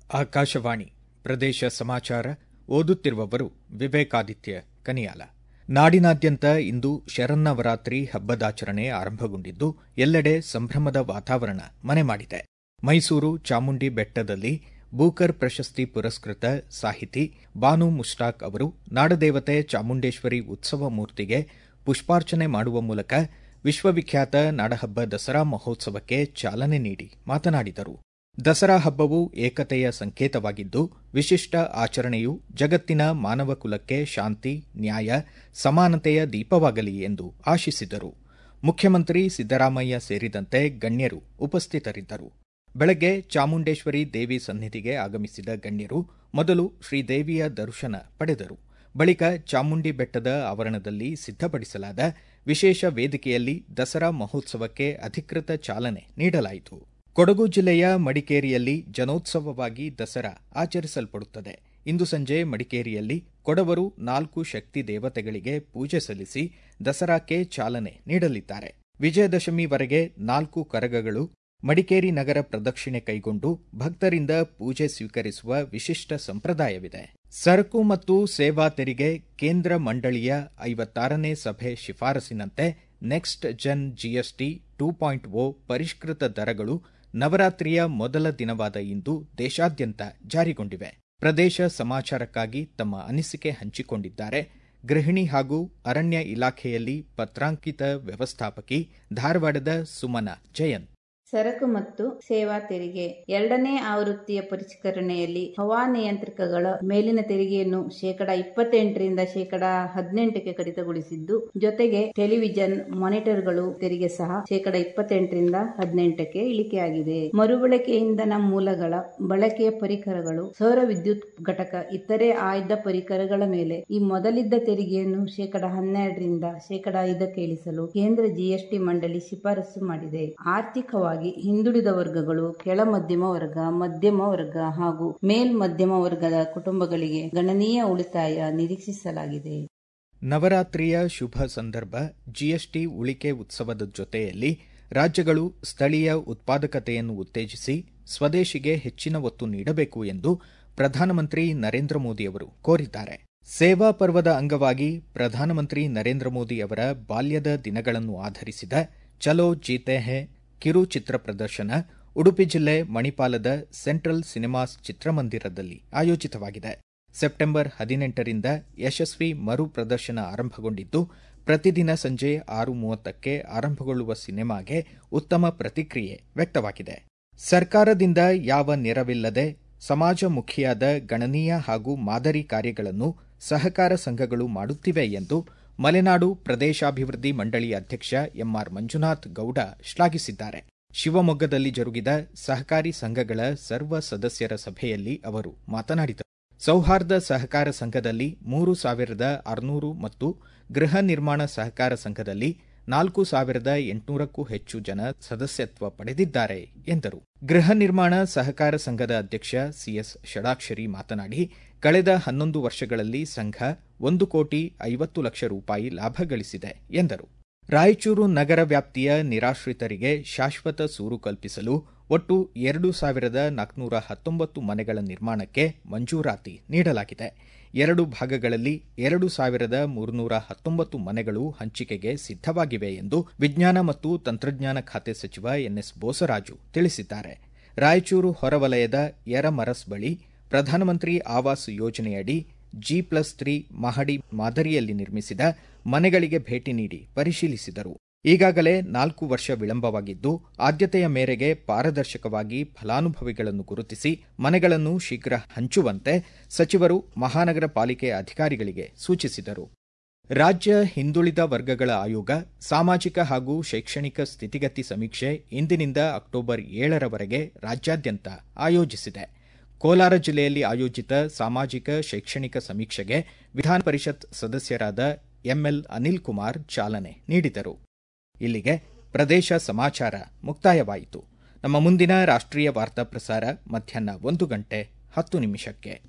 ಆಕಾಶವಾಣಿ ಪ್ರದೇಶ ಸಮಾಚಾರ ಓದುತ್ತಿರುವವರು ವಿವೇಕಾದಿತ್ಯ ಕನಿಯಾಲ ನಾಡಿನಾದ್ಯಂತ ಇಂದು ಶರನ್ನವರಾತ್ರಿ ಹಬ್ಬದಾಚರಣೆ ಆರಂಭಗೊಂಡಿದ್ದು ಎಲ್ಲೆಡೆ ಸಂಭ್ರಮದ ವಾತಾವರಣ ಮನೆ ಮಾಡಿದೆ ಮೈಸೂರು ಚಾಮುಂಡಿ ಬೆಟ್ಟದಲ್ಲಿ ಬೂಕರ್ ಪ್ರಶಸ್ತಿ ಪುರಸ್ಕೃತ ಸಾಹಿತಿ ಬಾನು ಮುಷ್ತಾಕ್ ಅವರು ನಾಡದೇವತೆ ಚಾಮುಂಡೇಶ್ವರಿ ಉತ್ಸವ ಮೂರ್ತಿಗೆ ಪುಷ್ಪಾರ್ಚನೆ ಮಾಡುವ ಮೂಲಕ ವಿಶ್ವವಿಖ್ಯಾತ ನಾಡಹಬ್ಬ ದಸರಾ ಮಹೋತ್ಸವಕ್ಕೆ ಚಾಲನೆ ನೀಡಿ ಮಾತನಾಡಿದರು ದಸರಾ ಹಬ್ಬವು ಏಕತೆಯ ಸಂಕೇತವಾಗಿದ್ದು ವಿಶಿಷ್ಟ ಆಚರಣೆಯು ಜಗತ್ತಿನ ಮಾನವ ಕುಲಕ್ಕೆ ಶಾಂತಿ ನ್ಯಾಯ ಸಮಾನತೆಯ ದೀಪವಾಗಲಿ ಎಂದು ಆಶಿಸಿದರು ಮುಖ್ಯಮಂತ್ರಿ ಸಿದ್ದರಾಮಯ್ಯ ಸೇರಿದಂತೆ ಗಣ್ಯರು ಉಪಸ್ಥಿತರಿದ್ದರು ಬೆಳಗ್ಗೆ ಚಾಮುಂಡೇಶ್ವರಿ ದೇವಿ ಸನ್ನಿಧಿಗೆ ಆಗಮಿಸಿದ ಗಣ್ಯರು ಮೊದಲು ಶ್ರೀದೇವಿಯ ದರ್ಶನ ಪಡೆದರು ಬಳಿಕ ಚಾಮುಂಡಿ ಬೆಟ್ಟದ ಆವರಣದಲ್ಲಿ ಸಿದ್ದಪಡಿಸಲಾದ ವಿಶೇಷ ವೇದಿಕೆಯಲ್ಲಿ ದಸರಾ ಮಹೋತ್ಸವಕ್ಕೆ ಅಧಿಕೃತ ಚಾಲನೆ ನೀಡಲಾಯಿತು ಕೊಡಗು ಜಿಲ್ಲೆಯ ಮಡಿಕೇರಿಯಲ್ಲಿ ಜನೋತ್ಸವವಾಗಿ ದಸರಾ ಆಚರಿಸಲ್ಪಡುತ್ತದೆ ಇಂದು ಸಂಜೆ ಮಡಿಕೇರಿಯಲ್ಲಿ ಕೊಡವರು ನಾಲ್ಕು ಶಕ್ತಿ ದೇವತೆಗಳಿಗೆ ಪೂಜೆ ಸಲ್ಲಿಸಿ ದಸರಾಕ್ಕೆ ಚಾಲನೆ ನೀಡಲಿದ್ದಾರೆ ವಿಜಯದಶಮಿವರೆಗೆ ನಾಲ್ಕು ಕರಗಗಳು ಮಡಿಕೇರಿ ನಗರ ಪ್ರದಕ್ಷಿಣೆ ಕೈಗೊಂಡು ಭಕ್ತರಿಂದ ಪೂಜೆ ಸ್ವೀಕರಿಸುವ ವಿಶಿಷ್ಟ ಸಂಪ್ರದಾಯವಿದೆ ಸರಕು ಮತ್ತು ಸೇವಾ ತೆರಿಗೆ ಕೇಂದ್ರ ಮಂಡಳಿಯ ಐವತ್ತಾರನೇ ಸಭೆ ಶಿಫಾರಸಿನಂತೆ next gen GST two point O ಪರಿಷ್ಕೃತ ದರಗಳು ನವರಾತ್ರಿಯ ಮೊದಲ ದಿನವಾದ ಇಂದು ದೇಶಾದ್ಯಂತ ಜಾರಿಗೊಂಡಿವೆ ಪ್ರದೇಶ ಸಮಾಚಾರಕ್ಕಾಗಿ ತಮ್ಮ ಅನಿಸಿಕೆ ಹಂಚಿಕೊಂಡಿದ್ದಾರೆ ಗೃಹಿಣಿ ಹಾಗೂ ಅರಣ್ಯ ಇಲಾಖೆಯಲ್ಲಿ ಪತ್ರಾಂಕಿತ ವ್ಯವಸ್ಥಾಪಕಿ ಧಾರವಾಡದ ಸುಮನ ಜಯಂತ್ ಸರಕು ಮತ್ತು ಸೇವಾ ತೆರಿಗೆ ಎರಡನೇ ಆವೃತ್ತಿಯ ಪರಿಷ್ಕರಣೆಯಲ್ಲಿ ಹವಾನಿಯಂತ್ರಕಗಳ ಮೇಲಿನ ತೆರಿಗೆಯನ್ನು ಶೇಕಡ ಇಪ್ಪತ್ತೆಂಟರಿಂದ ಶೇಕಡ ಹದಿನೆಂಟಕ್ಕೆ ಕಡಿತಗೊಳಿಸಿದ್ದು ಜೊತೆಗೆ ಟೆಲಿವಿಷನ್ ಮಾನಿಟರ್ಗಳು ತೆರಿಗೆ ಸಹ ಶೇಕಡ ಇಪ್ಪತ್ತೆಂಟರಿಂದ ಹದಿನೆಂಟಕ್ಕೆ ಇಳಿಕೆಯಾಗಿದೆ ಮರುಬಳಕೆ ಇಂಧನ ಮೂಲಗಳ ಬಳಕೆಯ ಪರಿಕರಗಳು ಸೌರ ವಿದ್ಯುತ್ ಘಟಕ ಇತರೆ ಆಯ್ದ ಪರಿಕರಗಳ ಮೇಲೆ ಈ ಮೊದಲಿದ್ದ ತೆರಿಗೆಯನ್ನು ಶೇಕಡ ಹನ್ನೆರಡರಿಂದ ಶೇಕಡ ಐದಕ್ಕೆ ಇಳಿಸಲು ಕೇಂದ್ರ ಜಿಎಸ್ಟಿ ಮಂಡಳಿ ಶಿಫಾರಸು ಮಾಡಿದೆ ಆರ್ಥಿಕವಾಗಿ ಹಿಂದುಳಿದ ವರ್ಗಗಳು ಕೆಳ ಮಧ್ಯಮ ವರ್ಗ ಮಧ್ಯಮ ವರ್ಗ ಹಾಗೂ ಮೇಲ್ ಮಧ್ಯಮ ವರ್ಗದ ಕುಟುಂಬಗಳಿಗೆ ಗಣನೀಯ ಉಳಿತಾಯ ನಿರೀಕ್ಷಿಸಲಾಗಿದೆ ನವರಾತ್ರಿಯ ಶುಭ ಸಂದರ್ಭ ಜಿಎಸ್ಟಿ ಉಳಿಕೆ ಉತ್ಸವದ ಜೊತೆಯಲ್ಲಿ ರಾಜ್ಯಗಳು ಸ್ಥಳೀಯ ಉತ್ಪಾದಕತೆಯನ್ನು ಉತ್ತೇಜಿಸಿ ಸ್ವದೇಶಿಗೆ ಹೆಚ್ಚಿನ ಒತ್ತು ನೀಡಬೇಕು ಎಂದು ಪ್ರಧಾನಮಂತ್ರಿ ನರೇಂದ್ರ ಮೋದಿ ಅವರು ಕೋರಿದ್ದಾರೆ ಸೇವಾ ಪರ್ವದ ಅಂಗವಾಗಿ ಪ್ರಧಾನಮಂತ್ರಿ ನರೇಂದ್ರ ಮೋದಿ ಅವರ ಬಾಲ್ಯದ ದಿನಗಳನ್ನು ಆಧರಿಸಿದ ಚಲೋ ಜೀತೆ ಹೇ ಕಿರು ಚಿತ್ರ ಪ್ರದರ್ಶನ ಉಡುಪಿ ಜಿಲ್ಲೆ ಮಣಿಪಾಲದ ಸೆಂಟ್ರಲ್ ಸಿನಿಮಾಸ್ ಚಿತ್ರಮಂದಿರದಲ್ಲಿ ಆಯೋಜಿತವಾಗಿದೆ ಸೆಪ್ಟೆಂಬರ್ ಹದಿನೆಂಟರಿಂದ ಯಶಸ್ವಿ ಮರು ಪ್ರದರ್ಶನ ಆರಂಭಗೊಂಡಿದ್ದು ಪ್ರತಿದಿನ ಸಂಜೆ ಆರು ಮೂವತ್ತಕ್ಕೆ ಆರಂಭಗೊಳ್ಳುವ ಸಿನಿಮಾಗೆ ಉತ್ತಮ ಪ್ರತಿಕ್ರಿಯೆ ವ್ಯಕ್ತವಾಗಿದೆ ಸರ್ಕಾರದಿಂದ ಯಾವ ನೆರವಿಲ್ಲದೆ ಸಮಾಜಮುಖಿಯಾದ ಗಣನೀಯ ಹಾಗೂ ಮಾದರಿ ಕಾರ್ಯಗಳನ್ನು ಸಹಕಾರ ಸಂಘಗಳು ಮಾಡುತ್ತಿವೆ ಎಂದು ಮಲೆನಾಡು ಪ್ರದೇಶಾಭಿವೃದ್ಧಿ ಮಂಡಳಿ ಅಧ್ಯಕ್ಷ ಎಂಆರ್ ಮಂಜುನಾಥ್ ಗೌಡ ಶ್ಲಾಘಿಸಿದ್ದಾರೆ ಶಿವಮೊಗ್ಗದಲ್ಲಿ ಜರುಗಿದ ಸಹಕಾರಿ ಸಂಘಗಳ ಸರ್ವ ಸದಸ್ಯರ ಸಭೆಯಲ್ಲಿ ಅವರು ಮಾತನಾಡಿದರು ಸೌಹಾರ್ದ ಸಹಕಾರ ಸಂಘದಲ್ಲಿ ಮೂರು ಸಾವಿರದ ಆರುನೂರು ಮತ್ತು ಗೃಹ ನಿರ್ಮಾಣ ಸಹಕಾರ ಸಂಘದಲ್ಲಿ ನಾಲ್ಕು ಸಾವಿರದ ಎಂಟುನೂರಕ್ಕೂ ಹೆಚ್ಚು ಜನ ಸದಸ್ಯತ್ವ ಪಡೆದಿದ್ದಾರೆ ಎಂದರು ಗೃಹ ನಿರ್ಮಾಣ ಸಹಕಾರ ಸಂಘದ ಅಧ್ಯಕ್ಷ ಸಿಎಸ್ ಷಡಾಕ್ಷರಿ ಮಾತನಾಡಿ ಕಳೆದ ಹನ್ನೊಂದು ವರ್ಷಗಳಲ್ಲಿ ಸಂಘ ಒಂದು ಕೋಟಿ ಐವತ್ತು ಲಕ್ಷ ರೂಪಾಯಿ ಲಾಭ ಗಳಿಸಿದೆ ಎಂದರು ರಾಯಚೂರು ನಗರ ವ್ಯಾಪ್ತಿಯ ನಿರಾಶ್ರಿತರಿಗೆ ಶಾಶ್ವತ ಸೂರು ಕಲ್ಪಿಸಲು ಒಟ್ಟು ಎರಡು ಸಾವಿರದ ನಾಲ್ಕುನೂರ ಹತ್ತೊಂಬತ್ತು ಮನೆಗಳ ನಿರ್ಮಾಣಕ್ಕೆ ಮಂಜೂರಾತಿ ನೀಡಲಾಗಿದೆ ಎರಡು ಭಾಗಗಳಲ್ಲಿ ಎರಡು ಸಾವಿರದ ಮೂರುನೂರ ಹತ್ತೊಂಬತ್ತು ಮನೆಗಳು ಹಂಚಿಕೆಗೆ ಸಿದ್ದವಾಗಿವೆ ಎಂದು ವಿಜ್ಞಾನ ಮತ್ತು ತಂತ್ರಜ್ಞಾನ ಖಾತೆ ಸಚಿವ ಎನ್ಎಸ್ ಬೋಸರಾಜು ತಿಳಿಸಿದ್ದಾರೆ ರಾಯಚೂರು ಹೊರವಲಯದ ಯರಮರಸ್ ಬಳಿ ಪ್ರಧಾನಮಂತ್ರಿ ಆವಾಸ್ ಯೋಜನೆಯಡಿ ಜಿ ಪ್ಲಸ್ ತ್ರೀ ಮಹಡಿ ಮಾದರಿಯಲ್ಲಿ ನಿರ್ಮಿಸಿದ ಮನೆಗಳಿಗೆ ಭೇಟಿ ನೀಡಿ ಪರಿಶೀಲಿಸಿದರು ಈಗಾಗಲೇ ನಾಲ್ಕು ವರ್ಷ ವಿಳಂಬವಾಗಿದ್ದು ಆದ್ಯತೆಯ ಮೇರೆಗೆ ಪಾರದರ್ಶಕವಾಗಿ ಫಲಾನುಭವಿಗಳನ್ನು ಗುರುತಿಸಿ ಮನೆಗಳನ್ನು ಶೀಘ್ರ ಹಂಚುವಂತೆ ಸಚಿವರು ಮಹಾನಗರ ಪಾಲಿಕೆ ಅಧಿಕಾರಿಗಳಿಗೆ ಸೂಚಿಸಿದರು ರಾಜ್ಯ ಹಿಂದುಳಿದ ವರ್ಗಗಳ ಆಯೋಗ ಸಾಮಾಜಿಕ ಹಾಗೂ ಶೈಕ್ಷಣಿಕ ಸ್ಥಿತಿಗತಿ ಸಮೀಕ್ಷೆ ಇಂದಿನಿಂದ ಅಕ್ಟೋಬರ್ ಏಳರವರೆಗೆ ರಾಜ್ಯಾದ್ಯಂತ ಆಯೋಜಿಸಿದೆ ಕೋಲಾರ ಜಿಲ್ಲೆಯಲ್ಲಿ ಆಯೋಜಿತ ಸಾಮಾಜಿಕ ಶೈಕ್ಷಣಿಕ ಸಮೀಕ್ಷೆಗೆ ವಿಧಾನ ಪರಿಷತ್ ಸದಸ್ಯರಾದ ಎಂಎಲ್ ಅನಿಲ್ ಕುಮಾರ್ ಚಾಲನೆ ನೀಡಿದರು ಇಲ್ಲಿಗೆ ಪ್ರದೇಶ ಸಮಾಚಾರ ಮುಕ್ತಾಯವಾಯಿತು ನಮ್ಮ ಮುಂದಿನ ರಾಷ್ಟ್ರೀಯ ವಾರ್ತಾ ಪ್ರಸಾರ ಮಧ್ಯಾಹ್ನ ಒಂದು ಗಂಟೆ ಹತ್ತು ನಿಮಿಷಕ್ಕೆ